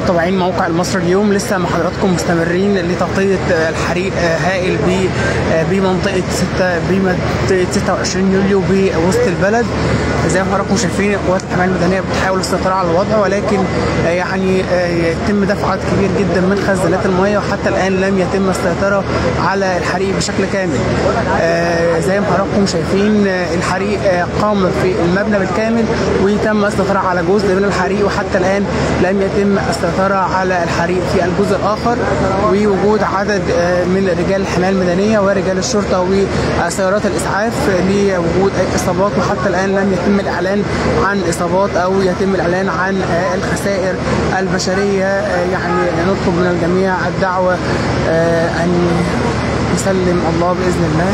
متابعين موقع المصري اليوم لسه مع حضراتكم مستمرين لتغطيه الحريق هائل بمنطقه 6 بمنطقه 26 يوليو بوسط البلد زي ما حضراتكم شايفين قوات الحمايه المدنيه بتحاول السيطره على الوضع ولكن يعني يتم دفع عدد كبير جدا من خزانات المياه وحتى الان لم يتم السيطره على الحريق بشكل كامل زي ما حضراتكم شايفين الحريق قام في المبنى بالكامل وتم السيطره على جزء من الحريق وحتى الان لم يتم السيطرة على الحريق في الجزء الآخر ووجود عدد من رجال الحماية المدنية ورجال الشرطة وسيارات الإسعاف لوجود أي إصابات وحتى الآن لم يتم الإعلان عن إصابات أو يتم الإعلان عن الخسائر البشرية يعني نطلب من الجميع الدعوة أن يسلم الله بإذن الله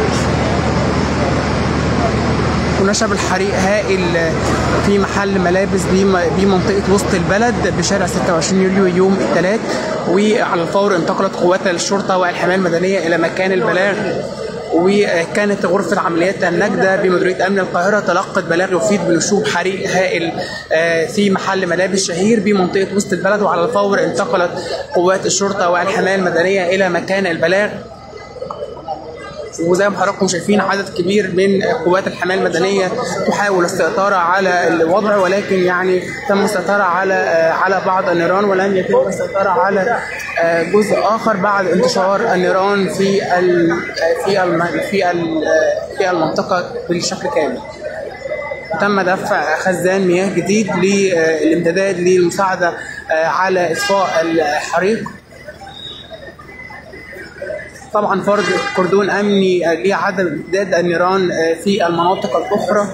ونشب الحريق هائل في محل ملابس بمنطقة وسط البلد بشارع 26 يوليو يوم الثلاث وعلى الفور انتقلت قوات الشرطة والحماية المدنية إلى مكان البلاغ وكانت غرفة عمليات النجدة بمديرية أمن القاهرة تلقت بلاغ يفيد بنشوب حريق هائل في محل ملابس شهير بمنطقة وسط البلد وعلى الفور انتقلت قوات الشرطة والحماية المدنية إلى مكان البلاغ وزي ما حضراتكم شايفين عدد كبير من قوات الحمايه المدنيه تحاول السيطره على الوضع ولكن يعني تم السيطره على على بعض النيران ولم يتم السيطره على جزء اخر بعد انتشار النيران في ال في ال في ال في المنطقه بشكل كامل. تم دفع خزان مياه جديد للامدادات للمساعده على اطفاء الحريق طبعا فرض كردون امني لعدم امتداد النيران في المناطق الاخرى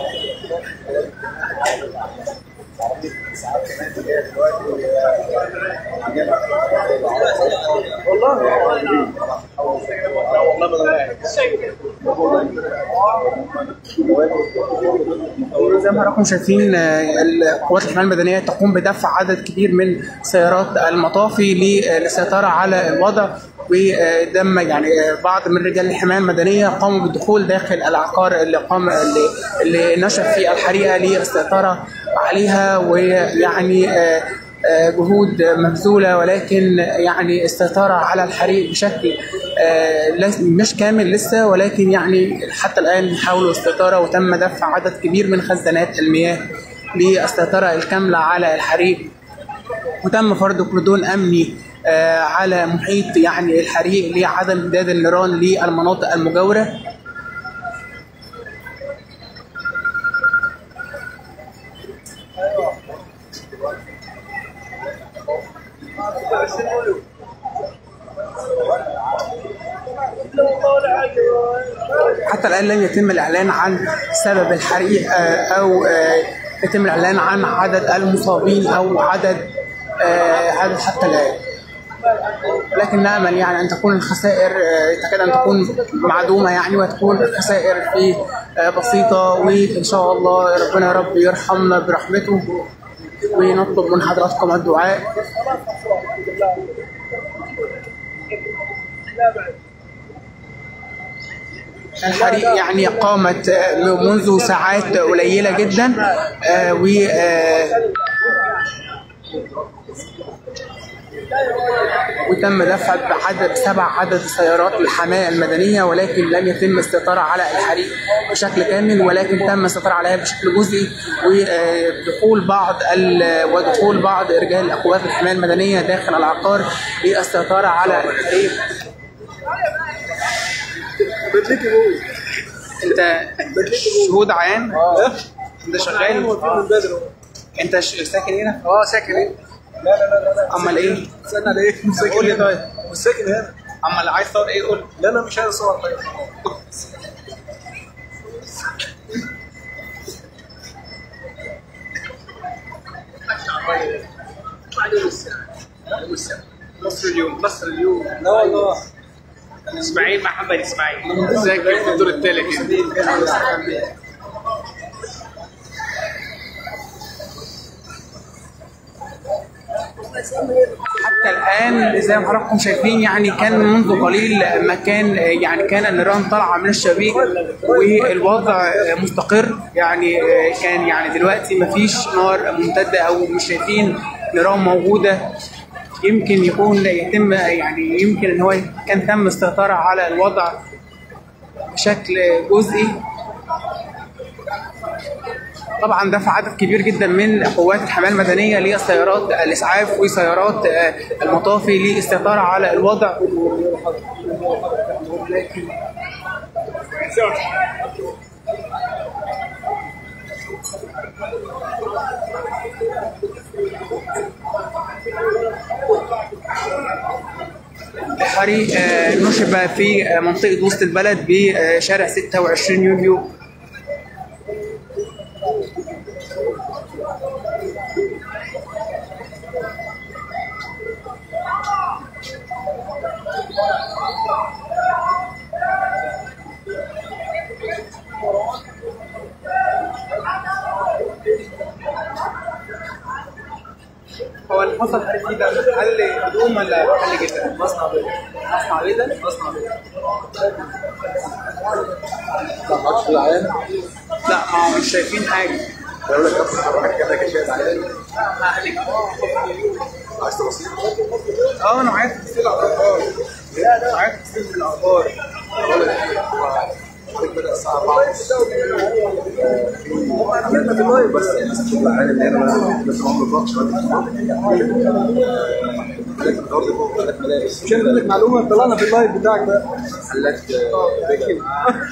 زي ما حضراتكم شايفين القوات الحمايه المدنيه تقوم بدفع عدد كبير من سيارات المطافي للسيطره على الوضع ودم يعني بعض من رجال الحمايه المدنيه قاموا بالدخول داخل العقار اللي قام اللي, اللي نشف في الحريقه للسيطره عليها ويعني جهود مبذوله ولكن يعني السيطره على الحريق بشكل مش كامل لسه ولكن يعني حتى الان حاولوا السيطره وتم دفع عدد كبير من خزانات المياه للسيطره الكامله على الحريق وتم فرض كردون امني على محيط يعني الحريق لعدم امتداد النيران للمناطق المجاوره حتى الان لم يتم الاعلان عن سبب الحريق او يتم الاعلان عن عدد المصابين او عدد عدد حتى الان لكن نامل يعني ان تكون الخسائر تكاد ان تكون معدومه يعني وتكون الخسائر في بسيطه وان شاء الله ربنا يا رب يرحمنا برحمته ونطلب من حضراتكم الدعاء الحريق يعني قامت منذ ساعات قليله جدا و وتم دفع بعدد سبع عدد سيارات الحماية المدنية ولكن لم يتم السيطرة على الحريق بشكل كامل ولكن تم السيطرة عليها بشكل جزئي ودخول بعض ودخول بعض رجال قوات الحماية المدنية داخل العقار للسيطرة على الحريق انت شهود عام انت شغال انت ساكن هنا؟ اه ساكن هنا لا لا لا لا امال ايه؟ استنى على ايه؟ مش ساكن قول لي هنا. طيب مش ساكن هنا امال عايز تصور ايه قول لا لا مش عايز اصور طيب مصر اليوم مصر اليوم لا والله اسماعيل محمد اسماعيل ازيك في الدور الثالث حتى الان زي ما حضراتكم شايفين يعني كان منذ قليل ما كان يعني كان النيران طالعه من الشبيك والوضع مستقر يعني كان يعني دلوقتي ما فيش نار ممتده او مش شايفين نيران موجوده يمكن يكون يتم يعني يمكن ان هو كان تم السيطره على الوضع بشكل جزئي طبعا دفع عدد كبير جدا من قوات الحمايه المدنيه لسيارات الاسعاف وسيارات آه، المطافي للسيطره على الوضع الحريق آه، نشب في آه، منطقه وسط البلد بشارع 26 يوليو هو اللي حصل حريق فيه ده محل هدوم ولا محل جدا؟ مصنع بيض مصنع بيضة؟ مصنع بيض لا معرفش في العيان لا ما هو مش شايفين حاجة يقول لك بس واحد كده كشاف عيان عايز تبصير اه انا معايا تفاصيل الاخبار لا لا معايا تفاصيل في الاخبار بقول لك هو الحريق بدأ الساعة 4 ونص عملنا في اللايف بس الناس بتشوف العيان اللي هنا بس هم بالظبط شوية مش هنقول لك معلومة طلعنا في اللايف بتاعك ده محلات بيجل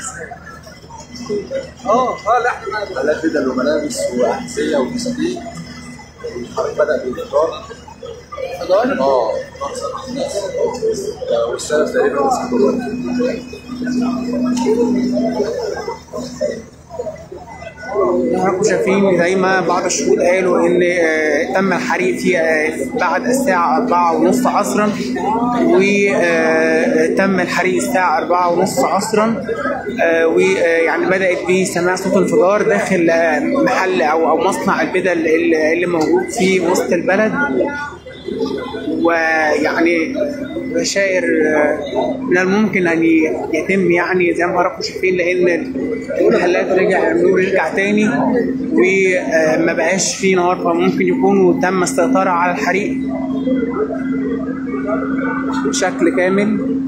اه اه لا احنا محلات بدل وملابس واحذيه وفساتين الحريق بدا بالفطار فضال اه ناقص الناس والسلف تقريبا بس حضراتكم شايفين زي ما بعض الشهود قالوا ان آه، تم الحريق في آه، بعد الساعة أربعة ونص عصرا وتم الحريق الساعة أربعة ونص عصرا آه، ويعني بدأت بسماع صوت انفجار داخل آه، محل أو أو مصنع البدل اللي اللي موجود في وسط البلد ويعني بشائر آه، من الممكن ان ي- يتم يعني زي ما حضراتكم شايفين لان المحلات رجع النور رجع تاني وما بقاش في نار فممكن يكونوا تم السيطره على الحريق بشكل كامل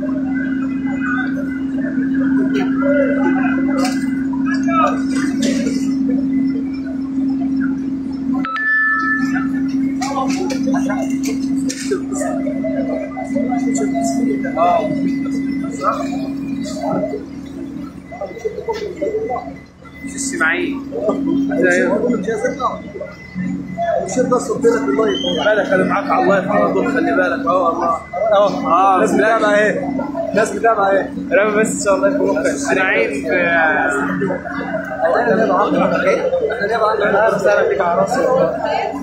في السماعين مش انت صرت لك اللايف بالك انا معاك على اللايف على طول خلي بالك اه والله اه اه ناس بتابع ايه ناس بتابع ايه رب بس ان شاء الله يكون خير سماعين في احنا نبقى عندنا ايه احنا نبقى عندنا اهلا وسهلا بك على راسي والله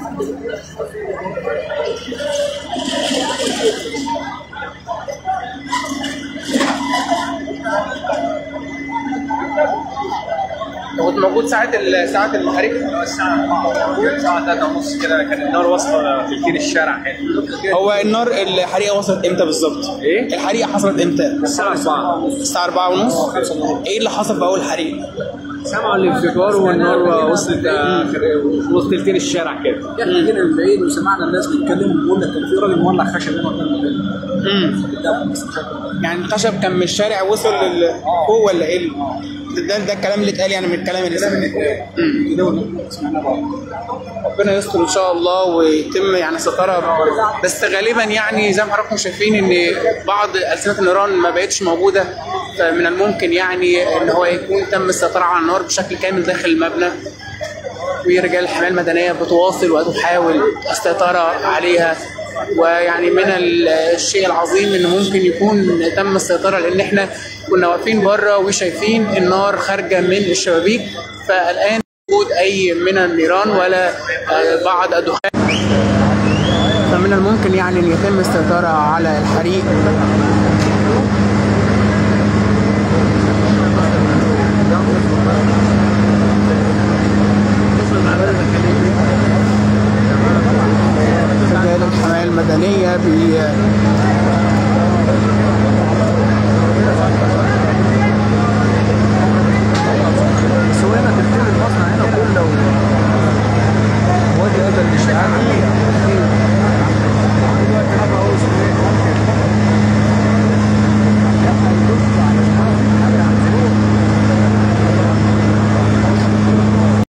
كنت موجود ساعة ال- ساعة المحاريق الساعة 4 الساعة 3 ونص كده كان النار واصلة تلتين الشارع هنا هو النار الحريقة وصلت امتى بالظبط؟ ايه؟ الحريقة حصلت امتى؟ الساعة 4 الساعة 4 ونص ايه اللي حصل في أول حريق؟ سمعوا الانفجار والنار وصلت آه، وصلت تلتين الشارع كده احنا جينا من بعيد وسمعنا الناس بيتكلموا بيقول لك كان في راجل مولع خشب هنا قدام المكان امم قدامهم بس مش عارف. يعني الخشب كان من الشارع وصل لل فوق ولا ايه؟ ده ده الكلام اللي اتقال يعني من الكلام اللي سمعناه امم كده ولا سمعنا بعض ربنا يستر ان شاء الله ويتم يعني ستاره بس غالبا يعني زي ما حضراتكم شايفين ان بعض السنه النيران ما بقتش موجوده فمن الممكن يعني ان هو يكون تم السيطره على النار بشكل كامل داخل المبنى ورجال الحمايه المدنيه بتواصل وتحاول السيطره عليها ويعني من ال- الشيء العظيم ان ممكن يكون تم السيطره لان احنا كنا واقفين بره وشايفين النار خارجه من الشبابيك فالان وجود اي من النيران ولا آه، بعض الدخان فمن الممكن يعني ان يتم السيطره على الحريق